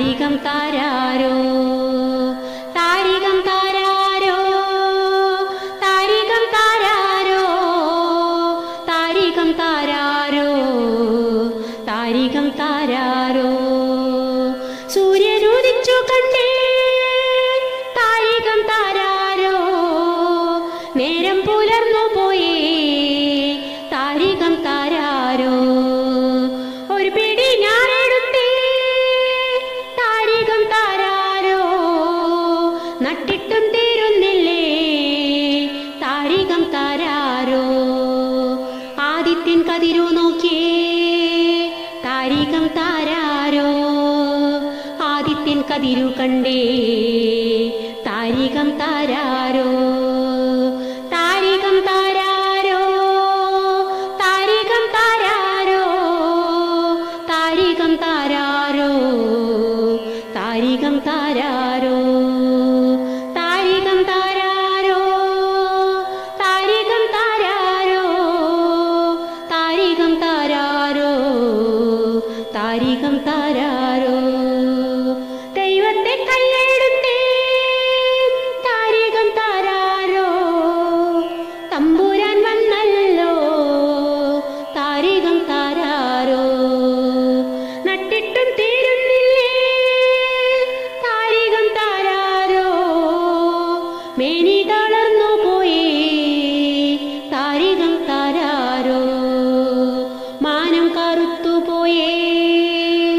താരികം താരാരോ താരികം താരാരോ താരികം താരാരോ താരികം താരാരോ താരികം താരാരോ സൂര്യനുദിച്ചു കണ്ടേ താരികം താരാരോ നേരം പുലർന്നു പോയേ താരികം താരാരോ ഒരു പിടി ഞാൻ എടുത്തേ താരികം താരാരോ നട്ടിട്ടും തീരുന്നില്ലേ താരികം താരാരോ ആദിത്യൻ കതിരു നോക്കിയേ താരികം താരാരോ ആദിത്യൻ കതിരു കണ്ടേ താരികം താരാരോ താരികം താരാരോ താരികം താരാരോ താരികം താരാരോ താരികം താരാരോ താരികം താരാരോ താരികം താരാരോ താരികം താരാരോ താരികം താരാരോ ദൈവത്തെ കല്ലെടുത്തേ താരികം താരാരോ തമ്പുരാൻ വന്നല്ലോ താരികം താരാരോ നട്ടിട്ടും തീരുന്നില്ലേ താരികം താരാരോ മേനി തളർന്നു പോയി താരികം താരാരോ മാനം കറുത്തു പോയേ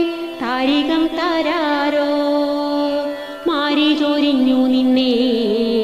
താരികം താരാരോ മാരി ചോരിഞ്ഞു നിന്നേ